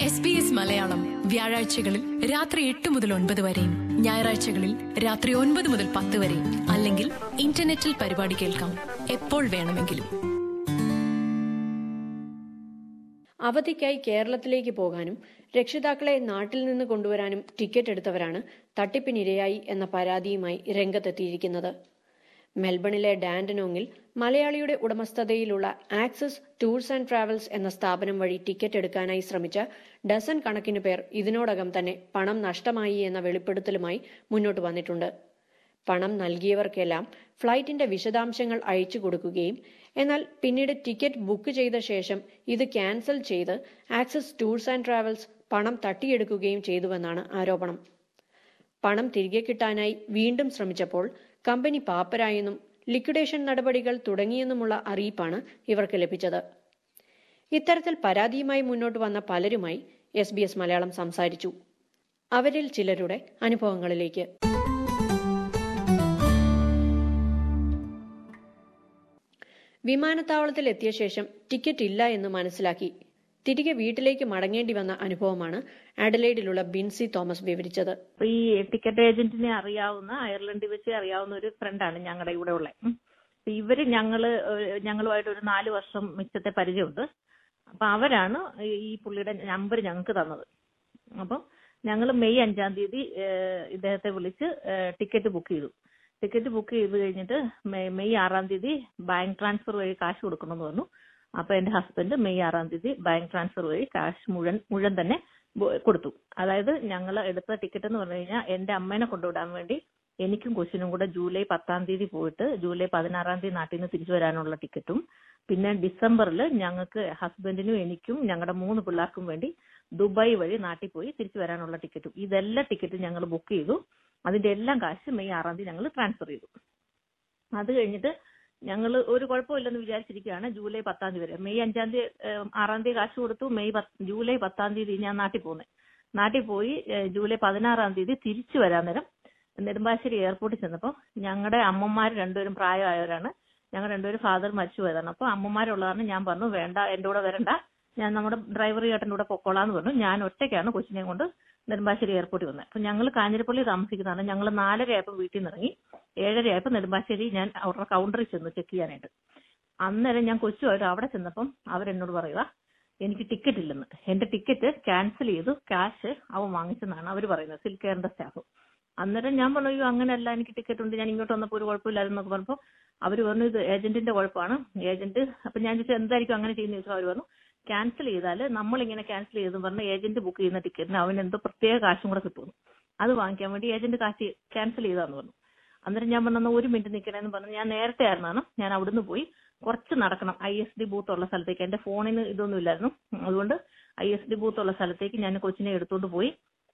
S B S Malayalam വ്യാഴാഴ്ചകളിൽ രാത്രി എട്ട് മുതൽ ഒൻപത് വരെയും ഞായറാഴ്ചകളിൽ രാത്രി ഒൻപത് മുതൽ പത്ത് വരെയും അല്ലെങ്കിൽ ഇന്റർനെറ്റിൽ പരിപാടി കേൾക്കാം എപ്പോൾ വേണമെങ്കിലും അവധിക്കായി കേരളത്തിലേക്ക് പോകാനും രക്ഷിതാക്കളെ നാട്ടിൽ നിന്ന് കൊണ്ടുവരാനും ടിക്കറ്റ് എടുത്തവരാണ് തട്ടിപ്പിനിരയായി എന്ന പരാതിയുമായി രംഗത്തെത്തിയിരിക്കുന്നത് മെൽബണിലെ ഡാൻഡനോങ്ങിൽ മലയാളിയുടെ ഉടമസ്ഥതയിലുള്ള ആക്സിസ് ടൂർസ് ആൻഡ് ട്രാവൽസ് എന്ന സ്ഥാപനം വഴി ടിക്കറ്റ് എടുക്കാനായി ശ്രമിച്ച ഡസൻ കണക്കിന് പേർ ഇതിനോടകം തന്നെ പണം നഷ്ടമായി എന്ന വെളിപ്പെടുത്തലുമായി മുന്നോട്ട് വന്നിട്ടുണ്ട് പണം നൽകിയവർക്കെല്ലാം ഫ്ലൈറ്റിന്റെ വിശദാംശങ്ങൾ അയച്ചു കൊടുക്കുകയും എന്നാൽ പിന്നീട് ടിക്കറ്റ് ബുക്ക് ചെയ്ത ശേഷം ഇത് ക്യാൻസൽ ചെയ്ത് ആക്സിസ് ടൂർസ് ആൻഡ് ട്രാവൽസ് പണം തട്ടിയെടുക്കുകയും ചെയ്തുവെന്നാണ് ആരോപണം പണം തിരികെ കിട്ടാനായി വീണ്ടും ശ്രമിച്ചപ്പോൾ കമ്പനി പാപ്പരായെന്നും ലിക്വിഡേഷൻ നടപടികൾ തുടങ്ങിയെന്നുമുള്ള അറിയിപ്പാണ് ഇവർക്ക് ലഭിച്ചത് ഇത്തരത്തിൽ പരാതിയുമായി മുന്നോട്ട് വന്ന പലരുമായി എസ് ബി എസ് മലയാളം സംസാരിച്ചു അവരിൽ ചിലരുടെ അനുഭവങ്ങളിലേക്ക് വിമാനത്താവളത്തിൽ എത്തിയ ശേഷം ടിക്കറ്റ് ഇല്ല എന്ന് മനസ്സിലാക്കി തിരികെ വീട്ടിലേക്ക് മടങ്ങേണ്ടി വന്ന അനുഭവമാണ് അഡലൈഡിലുള്ള ബിൻസി തോമസ് വിവരിച്ചത് അപ്പൊ ഈ ടിക്കറ്റ് ഏജന്റിനെ അറിയാവുന്ന അയർലൻഡിൽ വെച്ച് അറിയാവുന്ന ഒരു ഫ്രണ്ടാണ് ഞങ്ങളുടെ ഇവിടെ ഉള്ള ഇവര് ഞങ്ങള് ഏഹ് ഞങ്ങളുമായിട്ട് ഒരു നാല് വർഷം മിച്ചത്തെ പരിചയമുണ്ട് അപ്പൊ അവരാണ് ഈ പുള്ളിയുടെ നമ്പർ ഞങ്ങൾക്ക് തന്നത് അപ്പം ഞങ്ങൾ മെയ് അഞ്ചാം തീയതി ഏഹ് ഇദ്ദേഹത്തെ വിളിച്ച് ടിക്കറ്റ് ബുക്ക് ചെയ്തു ടിക്കറ്റ് ബുക്ക് ചെയ്ത് കഴിഞ്ഞിട്ട് മെയ് മെയ് ആറാം തീയതി ബാങ്ക് ട്രാൻസ്ഫർ വഴി കാശ് കൊടുക്കണമെന്ന് പറഞ്ഞു അപ്പൊ എന്റെ ഹസ്ബൻഡ് മെയ് ആറാം തീയതി ബാങ്ക് ട്രാൻസ്ഫർ വഴി കാശ് മുഴുവൻ മുഴുവൻ തന്നെ ബു- കൊടുത്തു അതായത് ഞങ്ങൾ എടുത്ത ടിക്കറ്റ് എന്ന് പറഞ്ഞു കഴിഞ്ഞാൽ എന്റെ അമ്മേനെ കൊണ്ടുവിടാൻ വേണ്ടി എനിക്കും കൊച്ചിനും കൂടെ ജൂലൈ പത്താം തീയതി പോയിട്ട് ജൂലൈ പതിനാറാം തീയതി നാട്ടിൽ നിന്ന് തിരിച്ചു വരാനുള്ള ടിക്കറ്റും പിന്നെ ഡിസംബറിൽ ഞങ്ങൾക്ക് ഹസ്ബൻഡിനും എനിക്കും ഞങ്ങളുടെ മൂന്ന് പിള്ളേർക്കും വേണ്ടി ദുബായ് വഴി നാട്ടിൽ പോയി തിരിച്ചു വരാനുള്ള ടിക്കറ്റും ഇതെല്ലാം ടിക്കറ്റ് ഞങ്ങൾ ബുക്ക് ചെയ്തു അതിന്റെ എല്ലാം കാശ് മെയ് ആറാം തീയതി ഞങ്ങൾ ട്രാൻസ്ഫർ ചെയ്തു അത് കഴിഞ്ഞിട്ട് ഞങ്ങൾ ഒരു കുഴപ്പമില്ലെന്ന് വിചാരിച്ചിരിക്കുകയാണ് ജൂലൈ പത്താം തീയതി വരെ മെയ് അഞ്ചാം തീയതി ഏഹ്, ആറാം തീയതി കാശ് കൊടുത്തു മെയ് പത്ത് ജൂലൈ പത്താം തീയതി ഞാൻ നാട്ടിൽ പോകുന്നത് നാട്ടിൽ പോയി ഏഹ്, ജൂലൈ പതിനാറാം തീയതി തിരിച്ചു വരാൻ നേരം നെടുമ്പാശ്ശേരി എയർപോർട്ടിൽ ചെന്നപ്പോൾ ഞങ്ങളുടെ അമ്മമാർ രണ്ടുപേരും പ്രായമായവരാണ് ഞങ്ങൾ രണ്ടുപേരും ഫാദർ മരിച്ചു പോയതാണ് അപ്പോൾ അമ്മമാരുള്ളതാണ് ഞാൻ പറഞ്ഞു വേണ്ട എൻ്റെ കൂടെ വരണ്ട ഞാൻ നമ്മുടെ ഡ്രൈവർ ചേട്ടൻ്റെ കൂടെ പൊക്കോളാന്ന് പറഞ്ഞു ഞാൻ ഒറ്റയ്ക്കാണ് കൊച്ചിനെ കൊണ്ട് നെടുമ്പാശ്ശേരി എയർപോർട്ടിൽ വന്നത് അപ്പൊ ഞങ്ങൾ കാഞ്ഞിരപ്പള്ളി താമസിക്കുന്നതാണ് ഞങ്ങൾ നാലര ആയപ്പോൾ വീട്ടിൽ നിന്ന് ഇറങ്ങി ഏഴര ആയപ്പോൾ നെടുമ്പാശ്ശേരി ഞാൻ അവരുടെ കൗണ്ടറിൽ ചെന്നു ചെക്ക് ചെയ്യാനായിട്ട് അന്നേരം ഞാൻ കൊച്ചുമായിട്ട് അവിടെ ചെന്നപ്പം അവരെന്നോട് പറയുക എനിക്ക് ടിക്കറ്റ് ഇല്ലെന്ന് എന്റെ ടിക്കറ്റ് ക്യാൻസൽ ചെയ്തു ക്യാഷ് അവൻ വാങ്ങിച്ചെന്നാണ് അവർ പറയുന്നത് സിൽക്ക് കെയറിന്റെ സ്റ്റാഫ് അന്നേരം ഞാൻ പറഞ്ഞു അയ്യോ അങ്ങനെയല്ല എനിക്ക് ടിക്കറ്റ് ഉണ്ട് ഞാൻ ഇങ്ങോട്ട് വന്നപ്പോൾ ഒരു കുഴപ്പമില്ലായിരുന്നു എന്നൊക്കെ പറഞ്ഞപ്പോൾ അവർ പറഞ്ഞു ഇത് ഏജന്റിന്റെ കുഴപ്പമാണ് ഏജന്റ് അപ്പൊ ഞാൻ ചോദിച്ചു എന്തായിരിക്കും അങ്ങനെ ചെയ്യുന്ന ചോദിച്ചാൽ അവർ പറഞ്ഞു ക്യാൻസൽ ചെയ്താൽ നമ്മൾ ഇങ്ങനെ ക്യാൻസൽ ചെയ്തെന്ന് പറഞ്ഞ് ഏജന്റ് ബുക്ക് ചെയ്യുന്ന ടിക്കറ്റിന് അവന് എന്തോ പ്രത്യേക കാശും കൂടെ കിട്ടുന്നു അത് വാങ്ങിക്കാൻ വേണ്ടി ഏജന്റ് കാശ് ക്യാൻസൽ ചെയ്താന്ന് പറഞ്ഞു അന്നേരം ഞാൻ പറഞ്ഞു "എന്നാ ഒരു മിനിറ്റ് നിൽക്കണമെന്ന് പറഞ്ഞു ഞാൻ നേരത്തെ ആയിരുന്നാണ് ഞാൻ അവിടുന്ന് പോയി കുറച്ച് നടക്കണം ഐ എസ് ഡി ബൂത്ത് ഉള്ള സ്ഥലത്തേക്ക് എന്റെ ഫോണിന് ഇതൊന്നും ഇല്ലായിരുന്നു അതുകൊണ്ട് ഐ എസ് ഡി ബൂത്ത് ഉള്ള സ്ഥലത്തേക്ക് ഞാൻ കൊച്ചിനെ എടുത്തോണ്ട് പോയി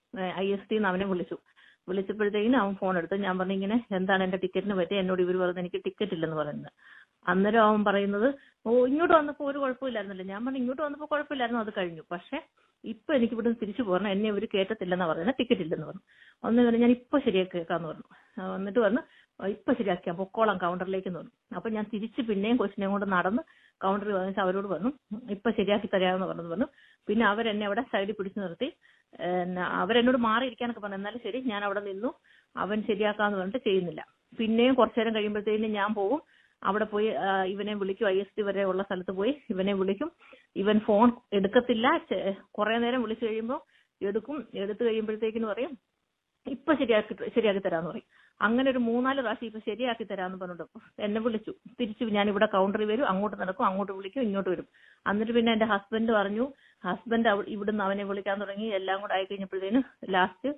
ഐ എസ് ഡിന്ന് അവനെ വിളിച്ചു വിളിച്ചപ്പോഴത്തേക്കിനും അവൻ ഫോൺ എടുത്ത് ഞാൻ പറഞ്ഞു ഇങ്ങനെ എന്താണ് എന്റെ ടിക്കറ്റിന് പറ്റി എന്നോട് ഇവർ പറഞ്ഞു എനിക്ക് ടിക്കറ്റ് ഇല്ലെന്ന് പറയുന്നത് അന്നേരം അവൻ പറയുന്നത് ഓ ഇങ്ങോട്ട് വന്നപ്പോൾ ഒരു കുഴപ്പമില്ലായിരുന്നല്ലോ ഞാൻ പറഞ്ഞു ഇങ്ങോട്ട് വന്നപ്പോൾ കുഴപ്പമില്ലായിരുന്നു അത് കഴിഞ്ഞു പക്ഷെ ഇപ്പൊ എനിക്ക് ഇവിടുന്ന് തിരിച്ചു പോരണം എന്നെ ഇവർ കേട്ടത്തില്ലെന്നാ പറയുന്നത് ടിക്കറ്റ് ഇല്ലെന്ന് പറഞ്ഞു ഒന്ന് പറഞ്ഞു ഞാൻ ഇപ്പൊ ശരിയാക്കിയേക്കാന്ന് പറഞ്ഞു ആ, എന്നിട്ട് പറഞ്ഞു "ആ, ഇപ്പൊ ശരിയാക്കിയാ പൊക്കോളാം കൗണ്ടറിലേക്ക് എന്ന് പറഞ്ഞു അപ്പൊ ഞാൻ തിരിച്ച് പിന്നെയും കൊച്ചിനെയും കൊണ്ട് നടന്ന് കൗണ്ടറിൽ വന്നിട്ട് അവരോട് പറഞ്ഞു ഇപ്പൊ ശരിയാക്കി തരാമെന്ന് പറഞ്ഞു പറഞ്ഞു പിന്നെ അവരെന്നെ അവിടെ സൈഡിൽ പിടിച്ചു നിർത്തി പിന്നെ അവരെന്നോട് മാറിയിരിക്കാനൊക്കെ പറഞ്ഞു എന്നാലും ശരി ഞാൻ അവിടെ നിന്നു അവൻ ശരിയാക്കാന്ന് പറഞ്ഞിട്ട് ചെയ്യുന്നില്ല പിന്നെയും കുറച്ചു നേരം കഴിയുമ്പോഴത്തേനും ഞാൻ പോകും അവിടെ പോയി ആ, ഇവനെ വിളിക്കും ഐ എസ് ഡി വരെ ഉള്ള സ്ഥലത്ത് പോയി ഇവനെ വിളിക്കും ഇവൻ ഫോൺ എടുക്കത്തില്ല ചെ- കുറെ നേരം വിളിച്ചു കഴിയുമ്പോൾ എടുക്കും എടുത്തു കഴിയുമ്പോഴത്തേക്കിന് പറയും ഇപ്പൊ ശരിയാക്കി ശരിയാക്കി തരാന്ന് പറയും അങ്ങനെ ഒരു മൂന്നാല് പ്രാവശ്യം ഇപ്പൊ ശരിയാക്കി തരാന്ന് പറഞ്ഞിട്ട് എന്നെ വിളിച്ചു തിരിച്ചു ഞാൻ ഇവിടെ കൗണ്ടറിൽ വരും അങ്ങോട്ട് നടക്കും അങ്ങോട്ട് വിളിക്കും ഇങ്ങോട്ട് വരും എന്നിട്ട് പിന്നെ എന്റെ ഹസ്ബൻഡ് പറഞ്ഞു ഹസ്ബൻഡ് ഇവിടുന്ന് അവനെ വിളിക്കാൻ തുടങ്ങി എല്ലാം കൂടെ ആയി കഴിഞ്ഞപ്പോഴത്തേന് ലാസ്റ്റ്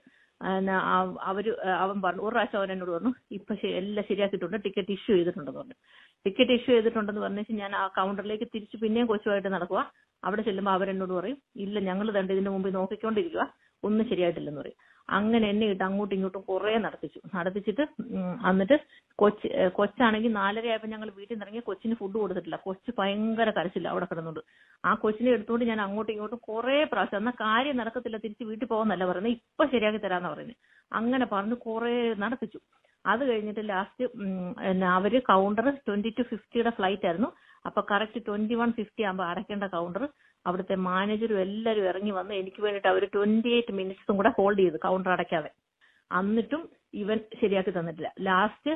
അവര് അവൻ പറഞ്ഞു ഒരു പ്രാവശ്യം അവൻ എന്നോട് പറഞ്ഞു ഇപ്പൊ ശ- എല്ലാം ശരിയാക്കിയിട്ടുണ്ട് ടിക്കറ്റ് ഇഷ്യൂ ചെയ്തിട്ടുണ്ടെന്ന് പറഞ്ഞു ടിക്കറ്റ് ഇഷ്യൂ ചെയ്തിട്ടുണ്ടെന്ന് പറഞ്ഞേച്ച് ഞാൻ ആ കൗണ്ടറിലേക്ക് തിരിച്ച് പിന്നെയും കൊച്ചുമായിട്ട് നടക്കുക അവിടെ ചെല്ലുമ്പോൾ അവരെന്നോട് പറയും ഇല്ല ഞങ്ങൾ ദണ്ട് ഇതിന്റെ മുമ്പിൽ നോക്കിക്കൊണ്ടിരിക്കുക ഒന്നും ശരിയായിട്ടില്ലെന്ന് പറയും അങ്ങനെ എന്നെ ഇട്ട് അങ്ങോട്ടും ഇങ്ങോട്ടും കുറെ നടത്തിച്ചു നടത്തിച്ചിട്ട് ഉം, എന്നിട്ട് കൊച്ച് ഏഹ് കൊച്ചാണെങ്കിൽ നാലര ആയപ്പോൾ ഞങ്ങൾ വീട്ടിൽ നിന്ന് ഇറങ്ങി കൊച്ചിന് ഫുഡ് കൊടുത്തിട്ടില്ല കൊച്ച് ഭയങ്കര കരച്ചില്ല അവിടെ കിടന്നുണ്ട് ആ കൊച്ചിനെ എടുത്തുകൊണ്ട് ഞാൻ അങ്ങോട്ടും ഇങ്ങോട്ടും കുറെ പ്രാവശ്യം എന്നാൽ കാര്യം നടക്കത്തില്ല തിരിച്ച് വീട്ടിൽ പോകുന്നല്ല പറയുന്നത് ഇപ്പൊ ശരിയാക്കി തരാന്നാ പറയുന്നത് അങ്ങനെ പറഞ്ഞ് കുറെ നടത്തിച്ചു അത് കഴിഞ്ഞിട്ട് ലാസ്റ്റ് അവര് കൗണ്ടർ ട്വന്റി ടു ഫിഫ്റ്റിയുടെ ഫ്ലൈറ്റ് ആയിരുന്നു അപ്പൊ കറക്റ്റ് ട്വന്റി വൺ ഫിഫ്റ്റി ആകുമ്പോൾ അടയ്ക്കേണ്ട കൗണ്ടർ അവിടുത്തെ മാനേജറും എല്ലാവരും ഇറങ്ങി വന്ന് എനിക്ക് വേണ്ടിയിട്ട് അവർ ട്വന്റി എയ്റ്റ് മിനിറ്റ്സും കൂടെ ഹോൾഡ് ചെയ്തു കൗണ്ടർ അടയ്ക്കാതെ എന്നിട്ടും ഇവൻ ശരിയാക്കി തന്നിട്ടില്ല ലാസ്റ്റ്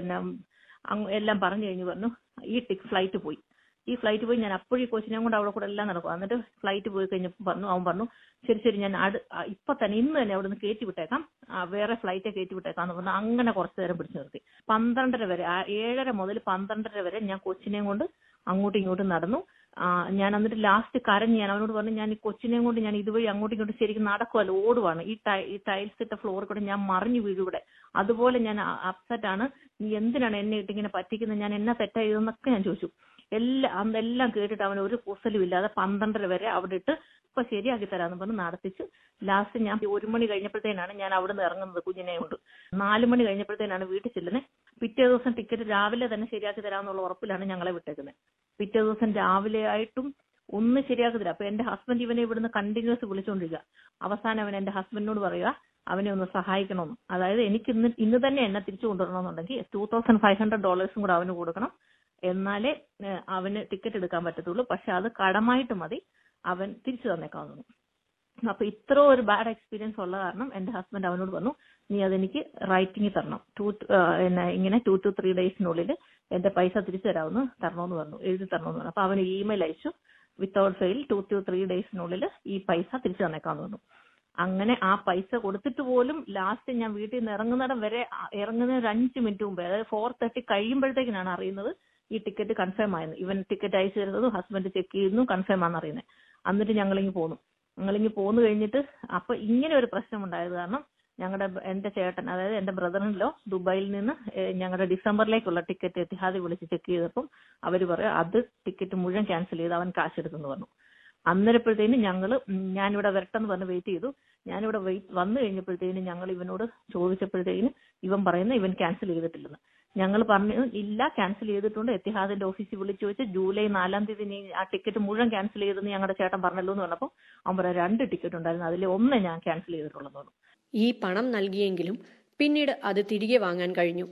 എല്ലാം പറഞ്ഞു കഴിഞ്ഞ് പറഞ്ഞു ഈ ടിക് ഫ്ലൈറ്റ് പോയി ഈ ഫ്ലൈറ്റ് പോയി ഞാൻ അപ്പോഴീ കൊച്ചിനെ കൊണ്ട് അവിടെ കൂടെ എല്ലാം നടക്കും എന്നിട്ട് ഫ്ലൈറ്റ് പോയി കഴിഞ്ഞപ്പോൾ പറഞ്ഞു അവൻ പറഞ്ഞു ശരി ശരി ഞാൻ അടു ആ, ഇപ്പൊ തന്നെ ഇന്ന് തന്നെ അവിടെ നിന്ന് കയറ്റി വിട്ടേക്കാം ആ, വേറെ ഫ്ലൈറ്റ് കയറ്റി വിട്ടേക്കാം എന്ന് പറഞ്ഞു അങ്ങനെ കുറച്ചു നേരം പിടിച്ചു നിർത്തി പന്ത്രണ്ടര വരെ ആ ഏഴര മുതൽ പന്ത്രണ്ടര വരെ ഞാൻ കൊച്ചിനെയും കൊണ്ട് അങ്ങോട്ടും ഇങ്ങോട്ടും നടന്നു ആ, ഞാൻ എന്നിട്ട് ലാസ്റ്റ് കരഞ്ഞ് ഞാൻ അവനോട് പറഞ്ഞു ഞാൻ ഈ കൊച്ചിനെയും കൊണ്ട് ഞാൻ ഇതുവഴി അങ്ങോട്ടും ഇങ്ങോട്ടും ശരിക്കും നടക്കുമല്ലോ ഓടുവാണ് ഈ ടൈ ഈ ടൈൽസ് ഇട്ട ഫ്ലോറിൽ കൂടെ ഞാൻ മറിഞ്ഞു വീഴും ഇവിടെ അതുപോലെ ഞാൻ അപ്സെറ്റ് ആണ് നീ എന്തിനാണ് എന്നെ ഇട്ട് ഇങ്ങനെ പറ്റിക്കുന്നത് ഞാൻ എന്നെ തെറ്റായതെന്നൊക്കെ ഞാൻ ചോദിച്ചു എല്ലാം അന്നെല്ലാം കേട്ടിട്ട് അവൻ ഒരു കുസലും ഇല്ലാതെ പന്ത്രണ്ടര വരെ അവിടെ ഇട്ട് ഇപ്പൊ ശരിയാക്കി തരാന്ന് പറഞ്ഞ് നടത്തിച്ച് ലാസ്റ്റ് ഞാൻ ഒരു മണി കഴിഞ്ഞപ്പോഴത്തേനാണ് ഞാൻ അവിടെ നിന്ന് ഇറങ്ങുന്നത് കുഞ്ഞിനെ കൊണ്ട് നാല് മണി കഴിഞ്ഞപ്പോഴത്തേനാണ് വീട്ടിൽ ചെല്ലുന്നത് പിറ്റേ ദിവസം ടിക്കറ്റ് രാവിലെ തന്നെ ശരിയാക്കി തരാമെന്നുള്ള ഉറപ്പിലാണ് ഞങ്ങളെ വിട്ടേക്കുന്നത് പിറ്റേ ദിവസം രാവിലെ ആയിട്ടും ഒന്നും ശരിയാക്കത്തില്ല അപ്പൊ എന്റെ ഹസ്ബൻഡ് ഇവനെ ഇവിടുന്ന് കണ്ടിന്യൂസ് വിളിച്ചുകൊണ്ടിരിക്കുക അവസാനം അവൻ എന്റെ ഹസ്ബൻഡിനോട് പറയുക അവനെ ഒന്ന് സഹായിക്കണമെന്ന് അതായത് എനിക്ക് ഇന്ന് ഇന്ന് തന്നെ എന്നെ തിരിച്ചു കൊണ്ടുവരണമെന്നുണ്ടെങ്കിൽ ടൂ തൗസൻഡ് ഫൈവ് ഹൺഡ്രഡ് ഡോളേഴ്സും കൂടെ അവന് കൊടുക്കണം എന്നാലേ ഏഹ്, അവന് ടിക്കറ്റ് എടുക്കാൻ പറ്റത്തുള്ളൂ പക്ഷെ അത് കടമായിട്ട് മതി അവൻ തിരിച്ചു തന്നേക്കാവുന്നു അപ്പൊ ഇത്ര ഒരു ബാഡ് എക്സ്പീരിയൻസ് ഉള്ള കാരണം എന്റെ ഹസ്ബൻഡ് അവനോട് പറഞ്ഞു നീ അതെനിക്ക് റൈറ്റിംഗ് തരണം ടു എന്നെ ഇങ്ങനെ ടു ടു ത്രീ ഡേയ്സിനുള്ളിൽ എന്റെ പൈസ തിരിച്ചു തരാമെന്ന് തരണമെന്ന് പറഞ്ഞു എഴുതി തരണമെന്ന് പറഞ്ഞു അപ്പൊ അവന് ഇമെയിൽ അയച്ചു without fail two two three ഡേയ്സിനുള്ളിൽ ഈ പൈസ തിരിച്ചു തന്നേക്കാന്ന് പറഞ്ഞു അങ്ങനെ ആ പൈസ കൊടുത്തിട്ട് പോലും ലാസ്റ്റ് ഞാൻ വീട്ടിൽ നിന്ന് ഇറങ്ങുന്നിടം വരെ ആ- ഇറങ്ങുന്ന ഒരു അഞ്ച് മിനിറ്റ് മുമ്പേ അതായത് ഫോർ തേർട്ടി കഴിയുമ്പോഴത്തേക്കിനാണ് അറിയുന്നത് ഈ ടിക്കറ്റ് കൺഫേം ആയെന്ന് ഇവൻ ടിക്കറ്റ് അയച്ചു തരുന്നതും ഹസ്ബൻഡ് ചെക്ക് ചെയ്യുന്നു കൺഫേം ആണെന്ന് അറിയുന്നത് എന്നിട്ട് ഞങ്ങളിങ്ങ് പോന്നു ഞങ്ങളിങ്ങ് പോന്നു കഴിഞ്ഞിട്ട് അപ്പൊ ഇങ്ങനെ ഒരു പ്രശ്നം ഉണ്ടായത് കാരണം ഞങ്ങളുടെ എന്റെ ചേട്ടൻ അതായത് എന്റെ ബ്രദറിനിലോ ദുബായിൽ നിന്ന് ഏഹ്, ഞങ്ങളുടെ ഡിസംബറിലേക്കുള്ള ടിക്കറ്റ് എത്തിഹാദി വിളിച്ച് ചെക്ക് ചെയ്തപ്പം അവര് പറയാം അത് ടിക്കറ്റ് മുഴുവൻ ക്യാൻസൽ ചെയ്ത് അവൻ കാശ് എടുത്തെന്ന് പറഞ്ഞു അന്നേരപ്പോഴത്തേനും ഞങ്ങള് ഉം, ഞാനിവിടെ വരട്ടെന്ന് പറഞ്ഞ് വെയിറ്റ് ചെയ്തു ഞാനിവിടെ വെയിറ്റ് വന്നു കഴിഞ്ഞപ്പോഴത്തേനും ഞങ്ങൾ ഇവനോട് ചോദിച്ചപ്പോഴത്തേനും ഇവൻ പറയുന്ന ഇവൻ ക്യാൻസൽ ചെയ്തിട്ടില്ലെന്ന് ഞങ്ങൾ പറഞ്ഞു ഇല്ല ക്യാൻസൽ ചെയ്തിട്ടുണ്ട് എത്തിഹാദിന്റെ ഓഫീസിൽ വിളിച്ചു വെച്ച് ജൂലൈ നാലാം തീയതി നീ ആ ടിക്കറ്റ് മുഴുവൻ ക്യാൻസൽ ചെയ്തെന്ന് ഞങ്ങളുടെ ചേട്ടൻ പറഞ്ഞല്ലോ എന്ന് പറഞ്ഞപ്പോൾ അവൻ പറയാം രണ്ട് ടിക്കറ്റ് ഉണ്ടായിരുന്നു അതിൽ ഒന്ന് ഞാൻ ക്യാൻസൽ ചെയ്തിട്ടുള്ളതെന്ന് പറഞ്ഞു ഈ പണം നൽകിയെങ്കിലും പിന്നീട് അത് തിരികെ വാങ്ങാൻ കഴിഞ്ഞു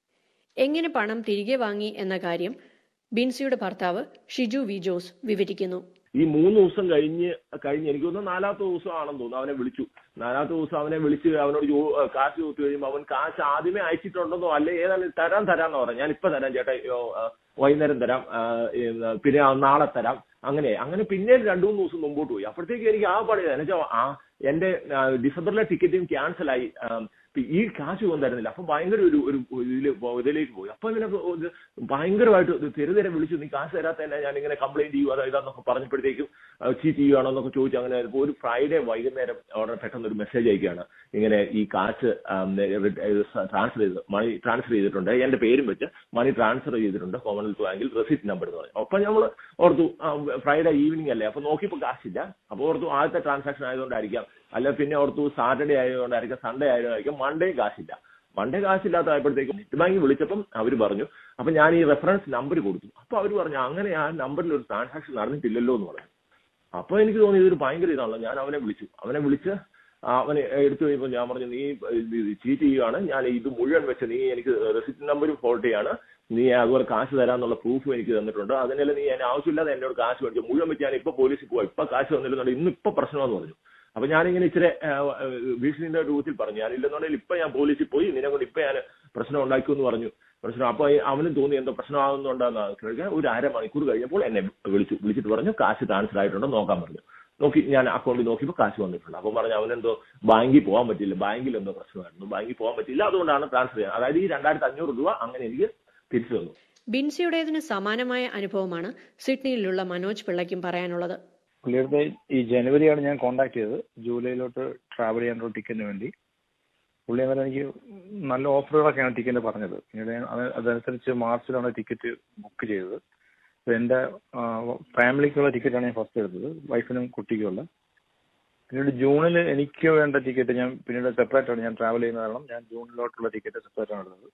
എങ്ങനെ പണം തിരികെ വാങ്ങി എന്ന കാര്യം ബിൻസിയുടെ ഭർത്താവ് ഷിജു വി ജോസ് വിവരിക്കുന്നു ഈ മൂന്ന് ദിവസം കഴിഞ്ഞ് കഴിഞ്ഞ് എനിക്ക് തോന്നുന്നു നാലാമത്തെ ദിവസം ആണെന്ന് തോന്നുന്നു അവനെ വിളിച്ചു നാലാമത്തെ ദിവസം അവനെ വിളിച്ച് അവനോട് ചോ- ഏഹ് കാശ് ചോദിച്ചു കഴിയുമ്പോൾ അവൻ കാശ് ആദ്യമേ അയച്ചിട്ടുണ്ടെന്നോ അല്ലെ ഏതാണ് തരാൻ തരാന്ന് പറഞ്ഞു ഞാൻ ഇപ്പൊ തരാം ചേട്ടാ അയ്യോ, ആ, വൈകുന്നേരം തരാം ആ, ഏഹ്, പിന്നെ ആ, നാളെ തരാം അങ്ങനെ അങ്ങനെ പിന്നെ രണ്ടു മൂന്ന് ദിവസം മുമ്പോട്ട് പോയി അപ്പോഴത്തേക്ക് എനിക്ക് ആ പണി എന്നുവെച്ചാൽ ആ എന്റെ ആ, ഡിസംബറിലെ ടിക്കറ്റും ക്യാൻസൽ ആയി ആ, ഈ കാശ് ഒന്നും തരുന്നില്ല അപ്പൊ ഭയങ്കര ഒരു ഒരു ഇതില് പോ- ഇതിലേക്ക് പോയി അപ്പൊ ഇങ്ങനെ പോ- ഇത് ഭയങ്കരമായിട്ട് ഇത് തെരു തെരെ വിളിച്ചു നീ കാശ് തരാത്ത തന്നെ ഞാൻ ഇങ്ങനെ കംപ്ലൈന്റ് ചെയ്യും അതാ ഇതാന്നൊക്കെ പറഞ്ഞപ്പോഴത്തേക്കും ചീറ്റ് ചെയ്യുകയാണോ എന്നൊക്കെ ചോദിച്ചു അങ്ങനെ ആയപ്പോ ഒരു ഫ്രൈഡേ വൈകുന്നേരം അവിടെ പെട്ടെന്ന് ഒരു മെസ്സേജ് അയക്കുകയാണ് ഇങ്ങനെ ഈ കാശ് ട്രാൻസ്ഫർ ചെയ്ത് മണി ട്രാൻസ്ഫർ ചെയ്തിട്ടുണ്ട് എന്റെ പേരും വെച്ച് മണി ട്രാൻസ്ഫർ ചെയ്തിട്ടുണ്ട് കോമൺവെൽത്ത് ബാങ്കിൽ റെസിപ്റ്റ് നമ്പർ എന്ന് പറയും അപ്പൊ നമ്മൾ ഓർത്തു ഫ്രൈഡേ ഈവനിങ് അല്ലേ അപ്പൊ നോക്കിയപ്പോൾ കാശില്ല അപ്പൊ ഓർത്തു ആദ്യത്തെ ട്രാൻസാക്ഷൻ ആയതുകൊണ്ടായിരിക്കാം അല്ല പിന്നെ ഓർത്തു സാറ്റർഡേ ആയതുകൊണ്ടായിരിക്കാം സൺഡേ ആയതുകൊണ്ടായിരിക്കും മൺഡേ കാശില്ല മൺഡേ കാശില്ലാത്തതായപ്പോഴത്തേക്കും നെറ്റ് ബാങ്കിൽ വിളിച്ചപ്പം അവർ പറഞ്ഞു അപ്പൊ ഞാൻ ഈ റെഫറൻസ് നമ്പർ കൊടുത്തു അപ്പൊ അവർ പറഞ്ഞു അങ്ങനെ ആ നമ്പറിൽ ഒരു ട്രാൻസാക്ഷൻ നടന്നിട്ടില്ലല്ലോ എന്ന് പറഞ്ഞു അപ്പൊ എനിക്ക് തോന്നി ഇതൊരു ഭയങ്കര ഇതാണല്ലോ ഞാൻ അവനെ വിളിച്ചു അവനെ വിളിച്ച് ആ, അവനെ എടുത്തു കഴിഞ്ഞപ്പോൾ ഞാൻ പറഞ്ഞു നീ ചീറ്റ് ചെയ്യുകയാണ് ഞാൻ ഇത് മുഴുവൻ വെച്ച് നീ എനിക്ക് റെസിപ്റ്റ് നമ്പരും ഫോൾട്ട് ചെയ്യാണ് നീ അതുപോലെ കാശ് തരാന്നുള്ള പ്രൂഫും എനിക്ക് തന്നിട്ടുണ്ട് അതിനെല്ലാം നീ എന്നെ ആവശ്യമില്ലാതെ എന്നോട് കാശ് മേടിച്ചു മുഴുവൻ വെച്ച് ഞാൻ ഇപ്പൊ പോലീസിൽ പോവാ ഇപ്പൊ കാശ് തന്നില്ലെന്നുണ്ട് ഇന്ന് ഇപ്പൊ പ്രശ്നമാന്ന് പറഞ്ഞു അപ്പൊ ഞാനിങ്ങനെ ഇച്ചിരി ആ, ആ, ഭീഷണിന്റെ രൂപത്തിൽ പറഞ്ഞു ഞാനില്ലെന്നുണ്ടെങ്കിൽ ഇപ്പൊ ഞാൻ പോലീസിൽ പോയി നിന്നെ കൊണ്ട് ഇപ്പൊ ഞാൻ പ്രശ്നം ഉണ്ടാക്കും എന്ന് പറഞ്ഞു പ്രശ്നം അപ്പൊ ഈ അവനും തോന്നി എന്തോ പ്രശ്നമാകുന്നുണ്ടെന്ന് കേൾക്കാൻ ഒരു അരമണിക്കൂർ കഴിഞ്ഞപ്പോൾ എന്നെ വിളിച്ചു വിളിച്ചിട്ട് പറഞ്ഞു കാശ് ട്രാൻസ്ഫർ ആയിട്ടുണ്ടോ നോക്കാൻ പറഞ്ഞു നോക്കി ഞാൻ അക്കൗണ്ടിൽ നോക്കിയപ്പോൾ കാശ് വന്നിട്ടുണ്ട് അപ്പം പറഞ്ഞു അവനെന്തോ ബാങ്കിൽ പോകാൻ പറ്റില്ല ബാങ്കിൽ എന്തോ പ്രശ്നമായിരുന്നു ബാങ്കിൽ പോകാൻ പറ്റില്ല അതുകൊണ്ടാണ് ട്രാൻസ്ഫർ ചെയ്യാൻ അതായത് ഈ രണ്ടായിരത്തി അഞ്ഞൂറ് രൂപ അങ്ങനെ എനിക്ക് തിരിച്ചു തന്നു ബിൻസിയുടേതിന് സമാനമായ അനുഭവമാണ് സിഡ്നിയിലുള്ള മനോജ് പിള്ളയ്ക്കും പറയാനുള്ളത് പുള്ളിയുടെ ഈ ജനുവരിയാണ് ഞാൻ കോണ്ടാക്ട് ചെയ്തത് ജൂലൈയിലോട്ട് ട്രാവൽ ചെയ്യാനുള്ള ടിക്കറ്റിന് വേണ്ടി പുള്ളി അന്നേരം എനിക്ക് നല്ല ഓഫറുകളൊക്കെയാണ് ടിക്കറ്റ് പറഞ്ഞത് പിന്നീട് ഞാൻ അത് അതനുസരിച്ച് മാർച്ചിലാണ് ടിക്കറ്റ് ബുക്ക് ചെയ്തത് അപ്പൊ എന്റെ ഫാമിലിക്കുള്ള ടിക്കറ്റാണ് ഞാൻ ഫസ്റ്റ് എടുത്തത് വൈഫിനും കുട്ടിക്കുമുള്ള പിന്നീട് ജൂണിൽ എനിക്ക് വേണ്ട ടിക്കറ്റ് ഞാൻ പിന്നീട് സെപ്പറേറ്റ് ആണ് ഞാൻ ട്രാവൽ ചെയ്യുന്ന കാരണം ഞാൻ ജൂണിലോട്ടുള്ള ടിക്കറ്റ് സെപ്പറേറ്റ് ആണ് എടുത്തത്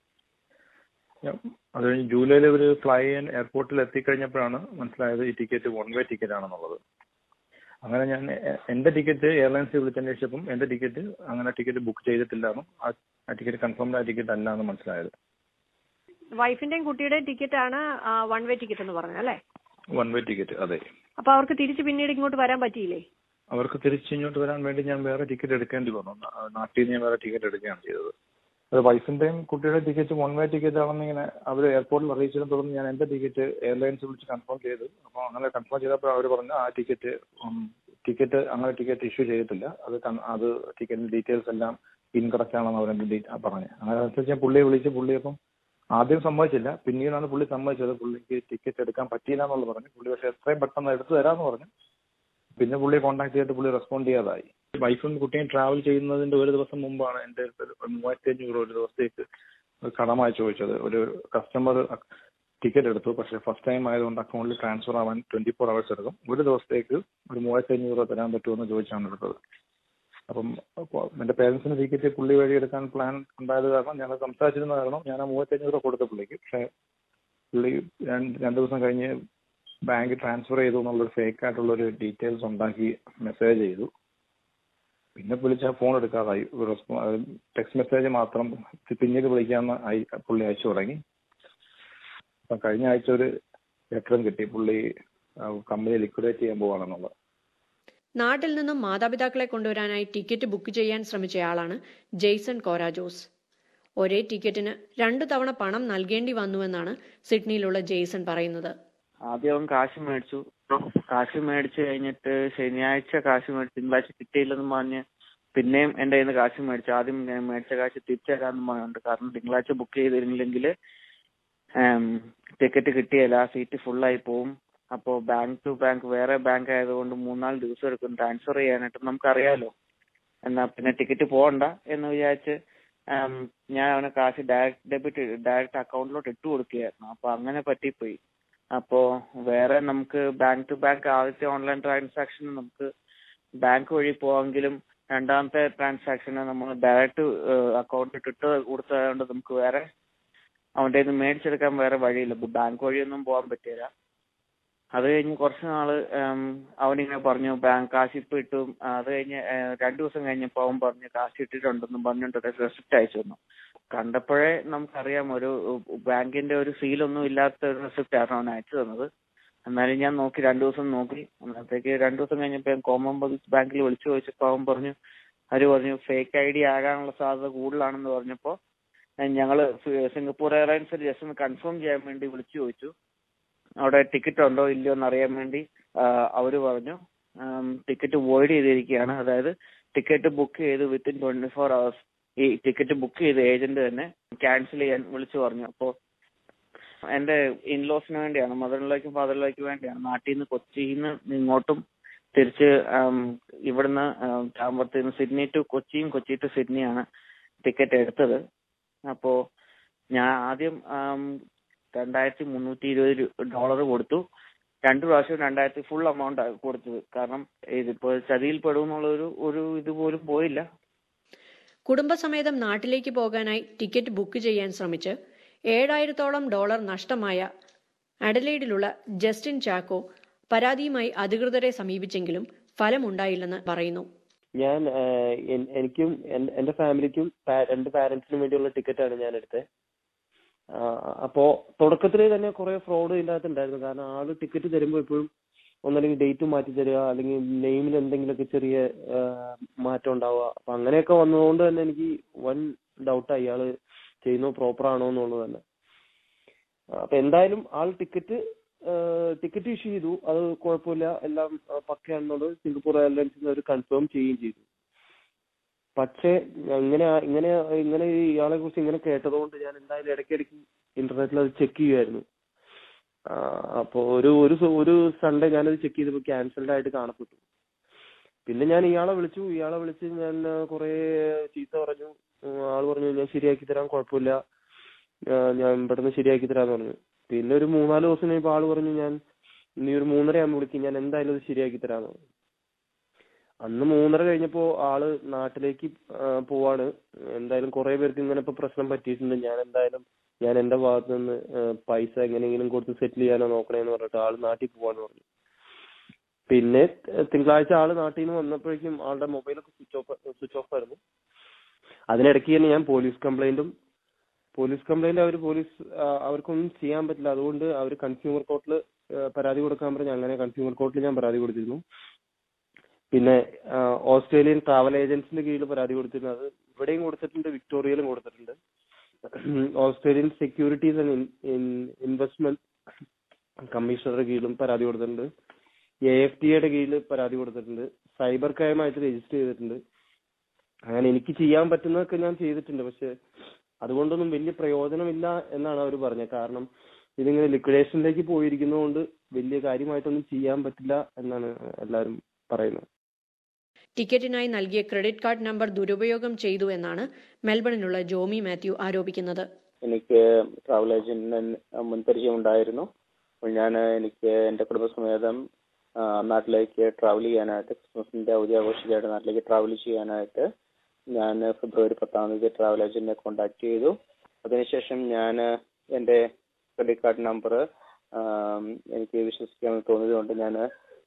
ഞാൻ- അത് കഴിഞ്ഞ് ജൂലൈയിൽ ഒരു ഫ്ലൈ എയർപോർട്ടിൽ എത്തിക്കഴിഞ്ഞപ്പോഴാണ് മനസ്സിലായത് ഈ ടിക്കറ്റ് വൺ വേ ടിക്കറ്റ് ആണെന്നുള്ളത് അങ്ങനെ ഞാൻ എ- എന്റെ ടിക്കറ്റ് എയർലൈൻസിൽ വിളിച്ചന്വേഷിച്ചപ്പം എന്റെ ടിക്കറ്റ് അങ്ങനെ ടിക്കറ്റ് ബുക്ക് ചെയ്തിട്ടില്ലാന്നും ആ ടിക്കറ്റ് കൺഫേംഡ് ആയ ടിക്കറ്റ് അല്ല എന്ന് മനസ്സിലായത് വൈഫിന്റെയും കുട്ടിയുടെയും ടിക്കറ്റ് ആണ് വൺ വേ ടിക്കറ്റ് എന്ന് പറഞ്ഞത് അല്ലേ വൺ വേ ടിക്കറ്റ് അതെ അപ്പൊ അവർക്ക് തിരിച്ച് പിന്നീട് ഇങ്ങോട്ട് വരാൻ പറ്റിയില്ലേ അവർക്ക് തിരിച്ച് ഇങ്ങോട്ട് വരാൻ വേണ്ടി ഞാൻ വേറെ ടിക്കറ്റ് എടുക്കേണ്ടി വന്നു നാ- നാട്ടിൽ നിന്ന് ഞാൻ വേറെ ടിക്കറ്റ് എടുക്കുകയാണ് ചെയ്തത് അത് വൈഫിന്റെയും കുട്ടിയുടെ ടിക്കറ്റ് വൺ വേ ടിക്കറ്റ് ആണെന്ന് ഇങ്ങനെ അവർ എയർപോർട്ടിൽ അറിയിച്ചതിനെ തുടർന്ന് ഞാൻ എന്റെ ടിക്കറ്റ് എയർലൈൻസ് വിളിച്ച് കൺഫേം ചെയ്തു അപ്പോൾ അങ്ങനെ കൺഫേം ചെയ്തപ്പോൾ അവർ പറഞ്ഞു ആ ടിക്കറ്റ് ടിക്കറ്റ് അങ്ങനെ ടിക്കറ്റ് ഇഷ്യൂ ചെയ്തിട്ടില്ല അത് കൺ- അത് ടിക്കറ്റിന്റെ ഡീറ്റെയിൽസ് എല്ലാം ഇൻകറക്റ്റ് ആണെന്ന് അവരെന്റെ പറഞ്ഞു അങ്ങനെ അനുസരിച്ച് ഞാൻ പുള്ളിയെ വിളിച്ച് പുള്ളി അപ്പം ആദ്യം സമ്മതിച്ചില്ല പിന്നീടാണ് പുള്ളി സമ്മതിച്ചത് പുള്ളിക്ക് ടിക്കറ്റ് എടുക്കാൻ പറ്റിയില്ല എന്നുള്ളത് പറഞ്ഞു പുള്ളി പക്ഷേ എത്രയും പെട്ടെന്ന് എടുത്തു തരാമെന്ന് പറഞ്ഞു പിന്നെ പുള്ളി കോൺടാക്ട് ചെയ്തിട്ട് പുള്ളി റെസ്പോണ്ട് ചെയ്യാതായി വൈഫും കുട്ടിയും ട്രാവൽ ചെയ്യുന്നതിന്റെ ഒരു ദിവസം മുമ്പാണ് എന്റെ അടുത്ത് ഒരു മൂവായിരത്തി അഞ്ഞൂറ് ഒരു ദിവസത്തേക്ക് ഒരു കടമായി ചോദിച്ചത് ഒരു കസ്റ്റമർ ടിക്കറ്റ് എടുത്തു പക്ഷേ ഫസ്റ്റ് ടൈം ആയതുകൊണ്ട് അക്കൗണ്ടിൽ ട്രാൻസ്ഫർ ആവാൻ ട്വന്റി ഫോർ അവേഴ്സ് എടുക്കും ഒരു ദിവസത്തേക്ക് ഒരു മൂവായിരത്തി അഞ്ഞൂറ് രൂപ തരാൻ പറ്റുമെന്ന് ചോദിച്ചാണ് എടുത്തത് അപ്പം അപ്പൊ എന്റെ പേരൻസിന് ടിക്കറ്റ് പുള്ളി വഴി എടുക്കാൻ പ്ലാൻ ഉണ്ടായത് കാരണം ഞങ്ങൾ സംസാരിച്ചിരുന്ന കാരണം ഞാൻ ആ മൂവായിരത്തി അഞ്ഞൂറ് രൂപ കൊടുത്ത പുള്ളിക്ക് പക്ഷേ പുള്ളി രണ്ട് രണ്ട് ദിവസം കഴിഞ്ഞ് ബാങ്ക് ട്രാൻസ്ഫർ ചെയ്തു എന്നുള്ളൊരു ഫേക്ക് ആയിട്ടുള്ള ഒരു ഡീറ്റെയിൽസ് ഉണ്ടാക്കി മെസ്സേജ് ചെയ്തു പിന്നെ വിളിച്ചാൽ ഫോൺ എടുക്കാതായി ടെക്സ്റ്റ് മെസ്സേജ് മാത്രം പിന്നീട് വിളിക്കാമെന്ന് അയ- പുള്ളി അയച്ചു തുടങ്ങി അപ്പം കഴിഞ്ഞ ആഴ്ച ഒരു ലെറ്ററും കിട്ടി പുള്ളി കമ്പനി ലിക്വിഡേറ്റ് ചെയ്യാൻ പോവാണെന്നുള്ളത് നാട്ടിൽ നിന്നും മാതാപിതാക്കളെ കൊണ്ടുവരാനായി ടിക്കറ്റ് ബുക്ക് ചെയ്യാൻ ശ്രമിച്ചയാളാണ് ജെയ്സൺ കോരാജോസ് ഒരേ ടിക്കറ്റിന് രണ്ടു തവണ പണം നൽകേണ്ടി വന്നുവെന്നാണ് സിഡ്നിയിലുള്ള ജെയ്സൺ പറയുന്നത് ആദ്യം അവൻ കാശ് മേടിച്ചു കാശ് മേടിച്ചു കഴിഞ്ഞിട്ട് ശനിയാഴ്ച കാശ് മേടിച്ചു തിങ്കളാഴ്ച കിട്ടിയില്ലെന്ന് പറഞ്ഞ് പിന്നെയും എന്റെ കയ്യിൽ നിന്ന് കാശ് മേടിച്ചു ആദ്യം ഞാൻ മേടിച്ച കാശ് തിരിച്ചു തരാമെന്ന് പറഞ്ഞിട്ടുണ്ട് കാരണം തിങ്കളാഴ്ച ബുക്ക് ചെയ്തിരുന്നില്ലെങ്കിൽ ടിക്കറ്റ് കിട്ടിയില്ല സീറ്റ് ഫുള്ളായി പോവും അപ്പോ ബാങ്ക് ടു ബാങ്ക് വേറെ ബാങ്ക് ആയതുകൊണ്ട് മൂന്നാല് ദിവസം എടുക്കും ട്രാൻസ്ഫർ ചെയ്യാനായിട്ട് നമുക്കറിയാലോ എന്നാ പിന്നെ ടിക്കറ്റ് പോകണ്ട എന്ന് വിചാരിച്ച് ഉം, ഞാൻ അവന് കാശ് ഡയറക്റ്റ് ഡെബിറ്റ് ഡയറക്റ്റ് അക്കൗണ്ടിലോട്ട് ഇട്ട് കൊടുക്കുകയായിരുന്നു അപ്പൊ അങ്ങനെ പറ്റിപ്പോയി അപ്പോ വേറെ നമുക്ക് ബാങ്ക് ടു ബാങ്ക് ആദ്യത്തെ ഓൺലൈൻ ട്രാൻസാക്ഷൻ നമുക്ക് ബാങ്ക് വഴി പോവാമെങ്കിലും രണ്ടാമത്തെ ട്രാൻസാക്ഷന് നമ്മൾ ഡയറക്റ്റ് അക്കൗണ്ട് ഇട്ടിട്ട് കൊടുത്തതുകൊണ്ട് നമുക്ക് വേറെ അവന്റെ നിന്ന് മേടിച്ചെടുക്കാൻ വേറെ വഴിയില്ല ബാങ്ക് വഴിയൊന്നും പോകാൻ പറ്റില്ല അത് കഴിഞ്ഞ് കുറച്ച് നാള് ഉം, അവനിങ്ങനെ പറഞ്ഞു ബാങ്ക് കാശ് ഇപ്പൊ ഇട്ടു അത് കഴിഞ്ഞ് ഏഹ്, രണ്ടു ദിവസം കഴിഞ്ഞപ്പോ അവൻ പറഞ്ഞു കാശ് ഇട്ടിട്ടുണ്ടെന്നും പറഞ്ഞിട്ട് റെസിപ്റ്റ് അയച്ചു തന്നു കണ്ടപ്പോഴേ നമുക്കറിയാം ഒരു ബാങ്കിന്റെ ഒരു സീലൊന്നും ഇല്ലാത്ത ഒരു റെസിപ്റ്റ് ആയിരുന്നു അവൻ അയച്ചു തന്നത് എന്നാലും ഞാൻ നോക്കി രണ്ടു ദിവസം നോക്കി അന്നത്തേക്ക് രണ്ടു ദിവസം കഴിഞ്ഞപ്പോ ഞാൻ കോമൺവെൽത്ത് ബാങ്കിൽ വിളിച്ചു ചോദിച്ചപ്പോ അവൻ പറഞ്ഞു അവര് പറഞ്ഞു ഫേക്ക് ഐ ഡി ആകാനുള്ള സാധ്യത കൂടുതലാണെന്ന് പറഞ്ഞപ്പോ ഏഹ്, ഞങ്ങള് സി- സിംഗപ്പൂർ എയർലൈൻസിൽ ജസ്റ്റ് ഒന്ന് കൺഫേം ചെയ്യാൻ വേണ്ടി വിളിച്ചു ചോദിച്ചു അവിടെ ടിക്കറ്റ് ഉണ്ടോ ഇല്ലയോ എന്ന് അറിയാൻ വേണ്ടി ആഹ്, അവര് പറഞ്ഞു ടിക്കറ്റ് വോയിഡ് ചെയ്തിരിക്കുകയാണ് അതായത് ടിക്കറ്റ് ബുക്ക് ചെയ്ത് വിത്തിൻ ട്വന്റി ഫോർ അവേഴ്സ് ഈ ടിക്കറ്റ് ബുക്ക് ചെയ്ത ഏജന്റ് തന്നെ ക്യാൻസൽ ചെയ്യാൻ വിളിച്ചു പറഞ്ഞു അപ്പോ എന്റെ ഇൻലോസിന് വേണ്ടിയാണ് മദറിലേക്കും ഫാദറിലേക്കും വേണ്ടിയാണ് നാട്ടിൽ നിന്ന് കൊച്ചിയിൽ നിന്ന് ഇങ്ങോട്ടും തിരിച്ച് ആം, ഇവിടുന്ന് ചാമ്പത്ത് നിന്ന് സിഡ്നി ടു കൊച്ചിയും കൊച്ചി ടു സിഡ്നിയാണ് ടിക്കറ്റ് എടുത്തത് അപ്പോ ഞാൻ ആദ്യം ആം, രണ്ടായിരത്തി മുന്നൂറ്റി ഇരുപത് ഡോളർ കൊടുത്തു രണ്ടു പ്രാവശ്യം രണ്ടായിരത്തി ഫുൾ എമൗണ്ട് കൊടുത്തത് കാരണം ഇതിപ്പോ ചതിയിൽ പെടുമെന്നുള്ള ഒരു ഒരു ഇതുപോലും പോയില്ല കുടുംബസമേതം നാട്ടിലേക്ക് പോകാനായി ടിക്കറ്റ് ബുക്ക് ചെയ്യാൻ ശ്രമിച്ച് ഏഴായിരത്തോളം ഡോളർ നഷ്ടമായ അഡലൈഡിലുള്ള ജസ്റ്റിൻ ചാക്കോ പരാതിയുമായി അധികൃതരെ സമീപിച്ചെങ്കിലും ഫലമുണ്ടായില്ലെന്ന് പറയുന്നു ഞാൻ ആഹ്, എൻ- എനിക്കും എൻ- എന്റെ ഫാമിലിക്കും പാ- രണ്ട് പാരന്റ്സിനും വേണ്ടിയുള്ള ടിക്കറ്റാണ് ഞാൻ എടുത്തത് അപ്പോ തുടക്കത്തിൽ തന്നെ കുറെ ഫ്രോഡ് ഇതിനകത്ത് ഉണ്ടായിരുന്നു കാരണം ആള് ടിക്കറ്റ് തരുമ്പോൾ എപ്പോഴും ഒന്നല്ലെങ്കിൽ ഡേറ്റ് മാറ്റി തരിക അല്ലെങ്കിൽ നെയിമിൽ എന്തെങ്കിലുമൊക്കെ ചെറിയ ആഹ്, മാറ്റം ഉണ്ടാവുക അപ്പൊ അങ്ങനെയൊക്കെ വന്നതുകൊണ്ട് തന്നെ എനിക്ക് വൻ ഡൗട്ടായി ഇയാള് ചെയ്യുന്നത് പ്രോപ്പർ ആണോ എന്നുള്ളത് തന്നെ ആ, അപ്പൊ എന്തായാലും ആൾ ടിക്കറ്റ് ടിക്കറ്റ് ഇഷ്യൂ ചെയ്തു അത് കുഴപ്പമില്ല എല്ലാം ആ, പക്കയാണെന്നുള്ളത് സിംഗപ്പൂർ എയർലൈൻസിൽ നിന്ന് അവർ കൺഫേം ചെയ്യുകയും ചെയ്തു പക്ഷേ ഇങ്ങനെ ഇങ്ങനെ ഇങ്ങനെ ഇയാളെ കുറിച്ച് ഇങ്ങനെ കേട്ടതുകൊണ്ട് ഞാൻ എന്തായാലും ഇടയ്ക്കിടയ്ക്ക് ഇന്റർനെറ്റിൽ അത് ചെക്ക് ചെയ്യുമായിരുന്നു അപ്പോൾ ഒരു ഒരു സ- ഒരു സൺഡേ ഞാനത് ചെക്ക് ചെയ്തപ്പോൾ ക്യാൻസൽഡ് ആയിട്ട് കാണപ്പെട്ടു പിന്നെ ഞാൻ ഇയാളെ വിളിച്ചു ഇയാളെ വിളിച്ച് ഞാൻ കുറെ ചീത്ത പറഞ്ഞു ഉം, ആള് പറഞ്ഞു ഞാൻ ശരിയാക്കി തരാം കുഴപ്പമില്ല ആ, ഞാൻ ഇവിടുന്ന് ശരിയാക്കി തരാന്ന് പറഞ്ഞു പിന്നെ ഒരു മൂന്നാല് ദിവസം കഴിയുമ്പോൾ ആള് പറഞ്ഞു ഞാൻ നീ ഒരു മൂന്നര ആകുമ്പോൾ വിളിക്കും ഞാൻ എന്തായാലും അത് ശരിയാക്കി തരാന്ന് പറഞ്ഞു അന്ന് മൂന്നര കഴിഞ്ഞപ്പോ ആള് നാട്ടിലേക്ക് ആ, പോവാണ് എന്തായാലും കുറെ പേർക്ക് ഇങ്ങനെ ഇപ്പൊ പ്രശ്നം പറ്റിയിട്ടുണ്ട് ഞാൻ എന്തായാലും ഞാൻ എന്റെ ഭാഗത്ത് നിന്ന് ആ, പൈസ എങ്ങനെയെങ്കിലും കൊടുത്ത് സെറ്റിൽ ചെയ്യാനോ നോക്കണേന്ന് പറഞ്ഞിട്ട് ആള് നാട്ടിൽ പോവാന്ന് പറഞ്ഞു പിന്നെ ത- തിങ്കളാഴ്ച ആള് നാട്ടിൽ നിന്ന് വന്നപ്പോഴേക്കും ആളുടെ മൊബൈലൊക്കെ സ്വിച്ച് ഓഫ് സ്വിച്ച് ഓഫ് ആയിരുന്നു അതിനിടയ്ക്ക് തന്നെ ഞാൻ പോലീസ് കംപ്ലൈന്റും പോലീസ് കംപ്ലൈന്റ് അവർ പോലീസ് ആ, അവർക്കൊന്നും ചെയ്യാൻ പറ്റില്ല അതുകൊണ്ട് അവർ കൺസ്യൂമർ കോർട്ടിൽ പരാതി കൊടുക്കാൻ പറഞ്ഞ് അങ്ങനെ കൺസ്യൂമർ കോർട്ടിൽ ഞാൻ പരാതി കൊടുത്തിരുന്നു പിന്നെ ആ, ഓസ്ട്രേലിയൻ ട്രാവൽ ഏജൻസിന്റെ കീഴിൽ പരാതി കൊടുത്തിരുന്നു അത് ഇവിടെയും കൊടുത്തിട്ടുണ്ട് വിക്ടോറിയയിലും കൊടുത്തിട്ടുണ്ട് ഓസ്ട്രേലിയൻ സെക്യൂരിറ്റീസ് ആൻഡ് ഇൻവെസ്റ്റ്മെന്റ് കമ്മീഷണറുടെ കീഴിലും പരാതി കൊടുത്തിട്ടുണ്ട് എ എഫ് ടിയുടെ കീഴിൽ പരാതി കൊടുത്തിട്ടുണ്ട് സൈബർ ക്രൈമായിട്ട് രജിസ്റ്റർ ചെയ്തിട്ടുണ്ട് അങ്ങനെ എനിക്ക് ചെയ്യാൻ പറ്റുന്നതൊക്കെ ഞാൻ ചെയ്തിട്ടുണ്ട് പക്ഷെ അതുകൊണ്ടൊന്നും വലിയ പ്രയോജനമില്ല എന്നാണ് അവർ പറഞ്ഞത് കാരണം ഇതിങ്ങനെ ലിക്വിഡേഷനിലേക്ക് പോയിരിക്കുന്നതുകൊണ്ട് വലിയ കാര്യമായിട്ടൊന്നും ചെയ്യാൻ പറ്റില്ല എന്നാണ് എല്ലാവരും പറയുന്നത് ടിക്കറ്റിനായി നൽകിയ ക്രെഡിറ്റ് കാർഡ് നമ്പർ ദുരുപയോഗം ചെയ്തു എന്നാണ് മെൽബണിലുള്ള ജോമി മാത്യു ആരോപിക്കുന്നത് എനിക്ക് ട്രാവൽ ഏജന്റിന് മുൻപരിചയം ഉണ്ടായിരുന്നു അപ്പോൾ ഞാൻ എനിക്ക് എൻ്റെ കുടുംബസമേതം ആ, നാട്ടിലേക്ക് ട്രാവൽ ചെയ്യാനായിട്ട് ക്രിസ്മസിന്റെ അവധി ആഘോഷിക്കാനായിട്ട് നാട്ടിലേക്ക് ട്രാവൽ ചെയ്യാനായിട്ട് ഞാൻ ഫെബ്രുവരി പത്താം തീയതി ട്രാവൽ ഏജന്റിനെ കോണ്ടാക്ട് ചെയ്തു അതിനുശേഷം ഞാൻ എൻ്റെ ക്രെഡിറ്റ് കാർഡ് നമ്പർ എനിക്ക് വിശ്വസിക്കാൻ തോന്നിയതുകൊണ്ട് ഞാൻ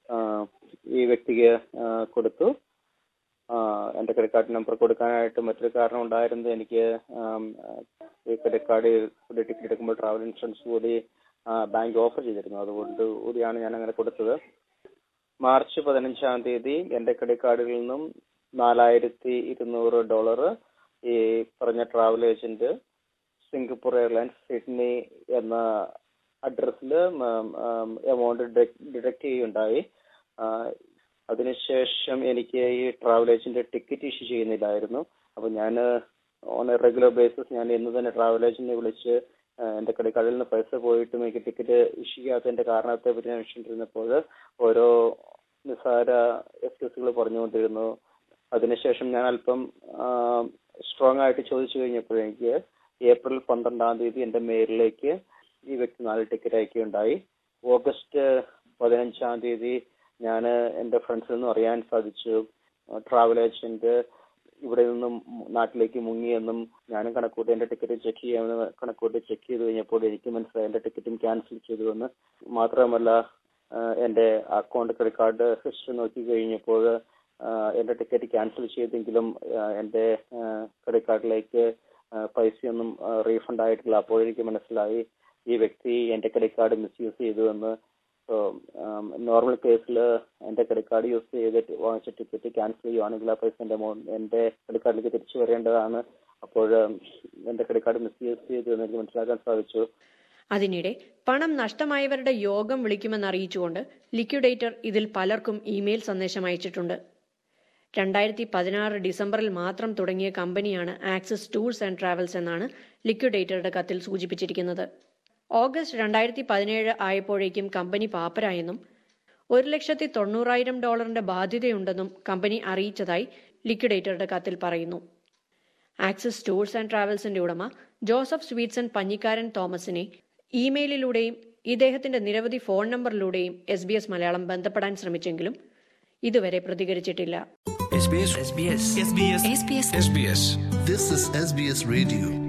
ഈ വ്യക്തിക്ക് ആ, കൊടുത്തു ആഹ് എന്റെ ക്രെഡിറ്റ് കാർഡ് നമ്പർ കൊടുക്കാനായിട്ട് മറ്റൊരു കാരണം ഉണ്ടായിരുന്നത് എനിക്ക് ആം, ഈ ക്രെഡിറ്റ് കാർഡ് ടിക്കറ്റ് എടുക്കുമ്പോൾ ട്രാവൽ ഇൻഷുറൻസ് കൂടി ബാങ്ക് ഓഫർ ചെയ്തിരുന്നു അതുകൊണ്ട് കൂടിയാണ് ഞാൻ അങ്ങനെ കൊടുത്തത് മാർച്ച് പതിനഞ്ചാം തീയതി എന്റെ ക്രെഡിറ്റ് കാർഡിൽ നിന്നും നാലായിരത്തി ഇരുന്നൂറ് ഡോളർ ഈ പറഞ്ഞ travel agent Singapore Airlines Sydney എന്ന അഡ്രസ്സിൽ എമൗണ്ട് ഡിഡക്ട് ചെയ്യുകയുണ്ടായി ആഹ് അതിനുശേഷം എനിക്ക് ഈ ട്രാവൽ ഏജന്റ് ടിക്കറ്റ് ഇഷ്യൂ ചെയ്യുന്നില്ലായിരുന്നു അപ്പൊ ഞാൻ ഓൺ എ റെഗുലർ ബേസിസ് ഞാൻ ഇന്ന് തന്നെ ട്രാവൽ ഏജന്റിനെ വിളിച്ച് ആ, എന്റെ ക്രെഡിറ്റ് കാർഡിൽ നിന്ന് പൈസ പോയിട്ടും എനിക്ക് ടിക്കറ്റ് ഇഷ്യൂ ചെയ്യാത്തതിന്റെ കാരണത്തെ പറ്റി ഞാൻ അന്വേഷിച്ചിരുന്നപ്പോൾ ഓരോ നിസ്സാര എക്സ്ക്യൂസുകൾ പറഞ്ഞുകൊണ്ടിരുന്നു അതിനുശേഷം ഞാൻ അല്പം സ്ട്രോങ് ആയിട്ട് ചോദിച്ചു കഴിഞ്ഞപ്പോൾ എനിക്ക് ഏപ്രിൽ പന്ത്രണ്ടാം തീയതി എന്റെ മെയിലിലേക്ക് ഈ വ്യക്തി നാല് ടിക്കറ്റ് അയക്കുകയുണ്ടായി ഓഗസ്റ്റ് പതിനഞ്ചാം തീയതി ഞാൻ എന്റെ ഫ്രണ്ട്സിൽ നിന്നും അറിയാൻ സാധിച്ചു ട്രാവൽ ഏജന്റ് ഇവിടെ നിന്നും നാട്ടിലേക്ക് മുങ്ങിയെന്നും ഞാനും കണക്കൂട്ടി എന്റെ ടിക്കറ്റ് ചെക്ക് ചെയ്യാമെന്ന് കണക്കൂട്ടി ചെക്ക് ചെയ്ത് കഴിഞ്ഞപ്പോൾ എനിക്ക് മനസ്സിലായി എന്റെ ടിക്കറ്റും ക്യാൻസൽ ചെയ്തുവെന്ന് മാത്രമല്ല ആ, എന്റെ അക്കൗണ്ട് ക്രെഡിറ്റ് കാർഡ് ഹിസ്റ്ററി നോക്കി കഴിഞ്ഞപ്പോൾ ആ, എന്റെ ടിക്കറ്റ് ക്യാൻസൽ ചെയ്തെങ്കിലും ആ, എന്റെ ക്രെഡിറ്റ് കാർഡിലേക്ക് ആ, പൈസയൊന്നും റീഫണ്ട് ആയിട്ടില്ല അപ്പോൾ എനിക്ക് മനസ്സിലായി ഈ വ്യക്തി എന്റെ ക്രെഡിറ്റ് കാർഡ് മിസ്യൂസ് ചെയ്തു എന്ന് നോർമൽ കേസിൽ എന്റെ ക്രെഡിറ്റ് കാർഡ് യൂസ് ചെയ്തിട്ട് വാങ്ങിച്ച ടിക്കറ്റ് ക്യാൻസൽ ചെയ്യുവാണെങ്കിൽ ആ പൈസ എന്റെ എമൗണ്ട് എന്റെ ക്രെഡിറ്റ് കാർഡിലേക്ക് തിരിച്ചു വരേണ്ടതാണ് അപ്പോൾ എന്റെ ക്രെഡിറ്റ് കാർഡ് മിസ്യൂസ് ചെയ്തു എന്ന് എനിക്ക് മനസ്സിലാക്കാൻ സാധിച്ചു അതിനിടെ പണം നഷ്ടമായവരുടെ യോഗം വിളിക്കുമെന്ന് അറിയിച്ചുകൊണ്ട് ലിക്വിഡേറ്റർ ഇതിൽ പലർക്കും ഇമെയിൽ സന്ദേശം അയച്ചിട്ടുണ്ട് രണ്ടായിരത്തി പതിനാറ് ഡിസംബറിൽ മാത്രം തുടങ്ങിയ കമ്പനിയാണ് ആക്സിസ് ടൂർസ് ആൻഡ് ട്രാവൽസ് എന്നാണ് ലിക്വിഡേറ്ററുടെ കത്തിൽ സൂചിപ്പിച്ചിരിക്കുന്നത് ഓഗസ്റ്റ് രണ്ടായിരത്തി പതിനേഴ് ആയപ്പോഴേക്കും കമ്പനി പാപ്പരായെന്നും ഒരു ലക്ഷത്തി തൊണ്ണൂറായിരം ഡോളറിന്റെ ബാധ്യതയുണ്ടെന്നും കമ്പനി അറിയിച്ചതായി ലിക്വിഡേറ്ററുടെ കത്തിൽ പറയുന്നു ആക്സിസ് ടൂർസ് ആൻഡ് ട്രാവൽസിന്റെ ഉടമ ജോസഫ് സ്വീറ്റ്സൺ പഞ്ഞിക്കാരൻ തോമസിനെ ഇമെയിലിലൂടെയും ഇദ്ദേഹത്തിന്റെ നിരവധി ഫോൺ നമ്പറിലൂടെയും എസ് ബി എസ് മലയാളം ബന്ധപ്പെടാൻ ശ്രമിച്ചെങ്കിലും ഇതുവരെ പ്രതികരിച്ചിട്ടില്ല SBS SBS SBS SBS This is SBS Radio.